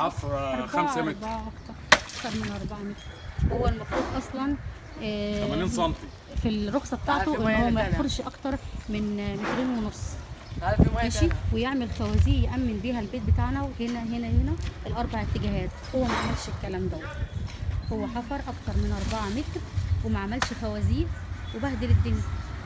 حفر أربعة 5 متر أربعة أكتر أكتر من 4 متر هو المفروض أصلا آه، 80 سم في الرخصة بتاعته إن هو ما يحفرش أكتر من آه، مترين ونص ماشي ويعمل خوازيق يأمن بيها البيت بتاعنا وهنا هنا هنا الأربع اتجاهات هو ما عملش الكلام ده هو حفر أكتر من 4 متر وما عملش خوازيق وبهدل الدنيا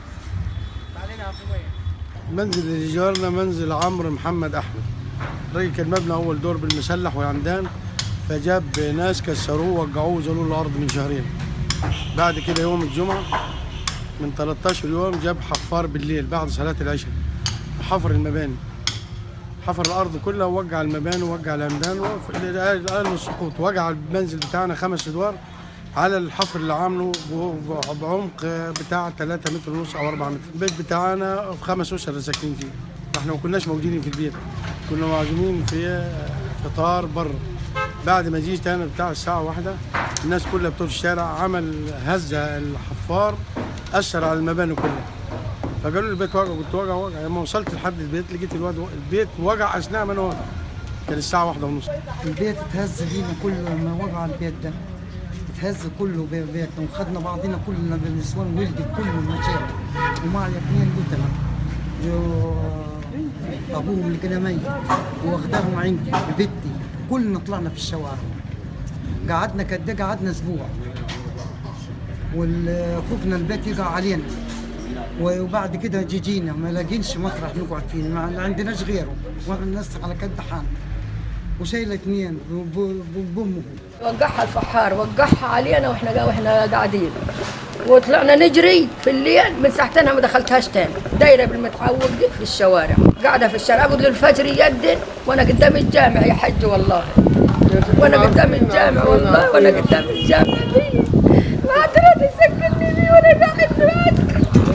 منزل اللي جارنا منزل عمرو محمد احمد الراجل كان مبنى اول دور بالمسلح وعمدان فجاب ناس كسروه وقعوه وزلوا الارض من شهرين بعد كده يوم الجمعه من 13 يوم جاب حفار بالليل بعد صلاه العشاء حفر المباني حفر الارض كلها ووقع المباني ووقع العمدان قال السقوط وقع المنزل بتاعنا خمس ادوار على الحفر اللي عامله ب- بعمق بتاع 3 متر ونص او 4 متر البيت بتاعنا في خمس اسر ساكنين فيه احنا ما كناش موجودين في البيت كنا معزومين في فطار بره بعد ما جيت انا بتاع الساعه واحدة الناس كلها بتوع الشارع عمل هزه الحفار اثر على المباني كلها فقالوا لي البيت وجع قلت وجع وجع لما وصلت لحد البيت لقيت الواد البيت وجع اثناء ما انا واقف كان الساعه واحدة ونص البيت اتهز بينا كله لما وقع البيت ده اتهز كله بي- بيتنا وخدنا بعضنا كلنا بالنسوان ولدي كله المشاكل ومعي اثنين قتلة جو- ابوهم اللي كان ميت واخداهم عندي ببيتي كلنا طلعنا في الشوارع قعدنا كده قعدنا اسبوع وخوفنا البيت يقع علينا وبعد كده جي- جينا ما لاقينش مطرح نقعد فيه ما عندناش غيره واحنا الناس على كد حالنا وشايله اثنين ب- ب- بامه وقعها الفحار وقعها علينا واحنا واحنا قاعدين وطلعنا نجري في الليل من ساعتها ما دخلتهاش تاني دايره بالمتعوق دي في الشوارع قاعده في الشارع اقعد للفجر يدن وانا قدام الجامع يا حج والله وانا قدام الجامع والله وانا قدام الجامع دي ما ادري يسكتني لي وانا قاعد هناك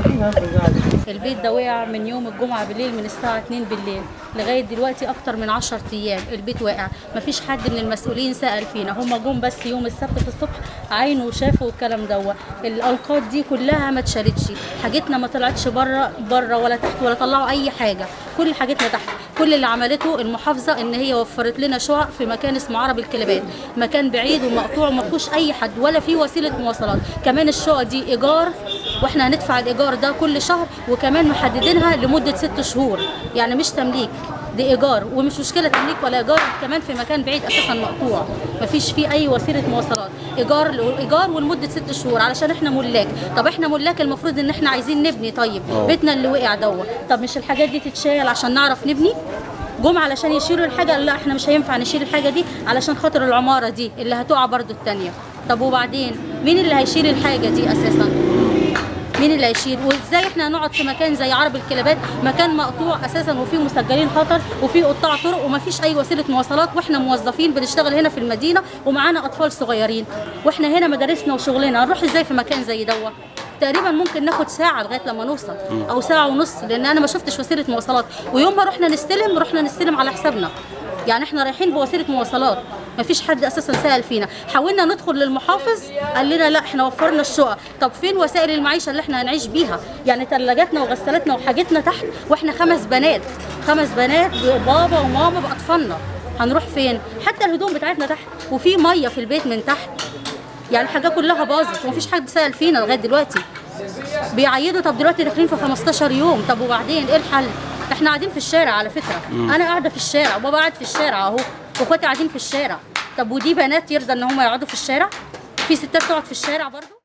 البيت ده وقع من يوم الجمعة بالليل من الساعة 2 بالليل لغاية دلوقتي أكتر من 10 أيام البيت واقع مفيش حد من المسؤولين سأل فينا هم جم بس يوم السبت في الصبح عينوا وشافوا الكلام دوا الألقاب دي كلها ما اتشالتش حاجتنا ما طلعتش بره بره ولا تحت ولا طلعوا أي حاجة كل حاجتنا تحت كل اللي عملته المحافظة إن هي وفرت لنا شقق في مكان اسمه عرب الكليبات مكان بعيد ومقطوع وما فيهوش أي حد ولا فيه وسيلة مواصلات كمان الشقق دي إيجار واحنا هندفع الايجار ده كل شهر وكمان محددينها لمده ست شهور يعني مش تمليك دي ايجار ومش مشكله تمليك ولا ايجار كمان في مكان بعيد اساسا مقطوع مفيش فيه اي وسيله مواصلات ايجار ايجار ولمده ست شهور علشان احنا ملاك طب احنا ملاك المفروض ان احنا عايزين نبني طيب بيتنا اللي وقع دوت طب مش الحاجات دي تتشال عشان نعرف نبني جم علشان يشيلوا الحاجه لا احنا مش هينفع نشيل الحاجه دي علشان خاطر العماره دي اللي هتقع برضو التانيه طب وبعدين مين اللي هيشيل الحاجه دي اساسا مين اللي هيشيل وازاي احنا هنقعد في مكان زي عرب الكلابات مكان مقطوع اساسا وفيه مسجلين خطر وفيه قطاع طرق ومفيش اي وسيله مواصلات واحنا موظفين بنشتغل هنا في المدينه ومعانا اطفال صغيرين واحنا هنا مدارسنا وشغلنا هنروح ازاي في مكان زي دوت تقريبا ممكن ناخد ساعه لغايه لما نوصل او ساعه ونص لان انا ما شفتش وسيله مواصلات ويوم ما رحنا نستلم رحنا نستلم على حسابنا يعني احنا رايحين بوسيله مواصلات مفيش حد اساسا سال فينا حاولنا ندخل للمحافظ قال لنا لا احنا وفرنا الشقق طب فين وسائل المعيشه اللي احنا هنعيش بيها يعني ثلاجاتنا وغسالاتنا وحاجتنا تحت واحنا خمس بنات خمس بنات بابا وماما باطفالنا هنروح فين حتى الهدوم بتاعتنا تحت وفي ميه في البيت من تحت يعني الحاجه كلها باظت ومفيش حد سال فينا لغايه دلوقتي بيعيدوا طب دلوقتي داخلين في 15 يوم طب وبعدين ايه الحل احنا قاعدين في الشارع على فكره انا قاعده في الشارع وبابا قاعد في الشارع اهو واخواتي قاعدين في الشارع طب ودي بنات يرضى ان هم يقعدوا في الشارع في ستات تقعد في الشارع برضو